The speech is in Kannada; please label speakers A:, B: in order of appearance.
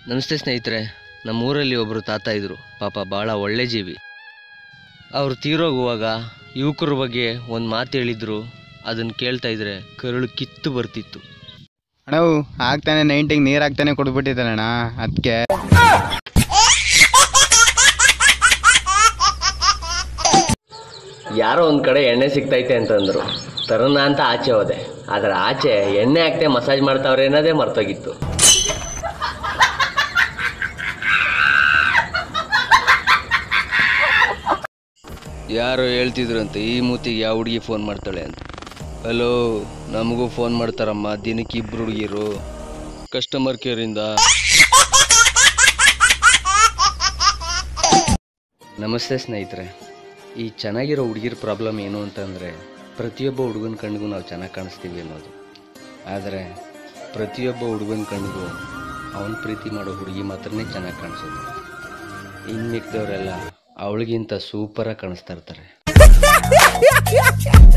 A: ನಮಸ್ತೆ ಸ್ನೇಹಿತರೆ ನಮ್ಮ ಊರಲ್ಲಿ ಒಬ್ಬರು ತಾತ ಇದ್ದರು ಪಾಪ ಭಾಳ ಒಳ್ಳೆ ಜೀವಿ ಅವ್ರು ತೀರೋಗುವಾಗ ಯುವಕರ ಬಗ್ಗೆ ಒಂದು ಮಾತು ಹೇಳಿದ್ರು ಅದನ್ನು ಕೇಳ್ತಾ ಇದ್ರೆ ಕರುಳು ಕಿತ್ತು ಬರ್ತಿತ್ತು
B: ಅಣ್ಣವು ಆಗ್ತಾನೆ ನೈಂಟಿಗೆ ನೀರು ಹಾಕ್ತಾನೆ ಕೊಡ್ಬಿಟ್ಟಿದ್ದಾನಣ್ಣ ಅದಕ್ಕೆ
A: ಯಾರೋ ಒಂದು ಕಡೆ ಎಣ್ಣೆ ಸಿಗ್ತೈತೆ ಅಂತಂದ್ರು ತರೋಣ ಅಂತ ಆಚೆ ಹೋದೆ ಆದರೆ ಆಚೆ ಎಣ್ಣೆ ಹಾಕ್ತೆ ಮಸಾಜ್ ಮಾಡ್ತಾವ್ರೆ ಅನ್ನೋದೇ ಮರ್ತೋಗಿತ್ತು ಯಾರೋ ಹೇಳ್ತಿದ್ರಂತೆ ಈ ಮೂತಿಗೆ ಯಾವ ಹುಡುಗಿ ಫೋನ್ ಮಾಡ್ತಾಳೆ ಅಂತ ಹಲೋ ನಮಗೂ ಫೋನ್ ಮಾಡ್ತಾರಮ್ಮ ದಿನಕ್ಕೆ ಇಬ್ರು ಹುಡುಗಿರು ಕಸ್ಟಮರ್ ಕೇರಿಂದ ನಮಸ್ತೆ ಸ್ನೇಹಿತರೆ ಈ ಚೆನ್ನಾಗಿರೋ ಹುಡುಗಿರ ಪ್ರಾಬ್ಲಮ್ ಏನು ಅಂತಂದರೆ ಪ್ರತಿಯೊಬ್ಬ ಹುಡುಗನ ಕಣ್ಣಿಗೂ ನಾವು ಚೆನ್ನಾಗಿ ಕಾಣಿಸ್ತೀವಿ ಅನ್ನೋದು ಆದರೆ ಪ್ರತಿಯೊಬ್ಬ ಹುಡುಗನ ಕಣ್ಣಿಗೂ ಅವನ ಪ್ರೀತಿ ಮಾಡೋ ಹುಡುಗಿ ಮಾತ್ರನೇ ಚೆನ್ನಾಗಿ ಕಾಣಿಸೋದು ಇನ್ನು ಮಿಕ್ದವರೆಲ್ಲ ಅವಳಿಗಿಂತ ಸೂಪರಾಗಿ ಕಾಣಿಸ್ತಾ ಇರ್ತಾರೆ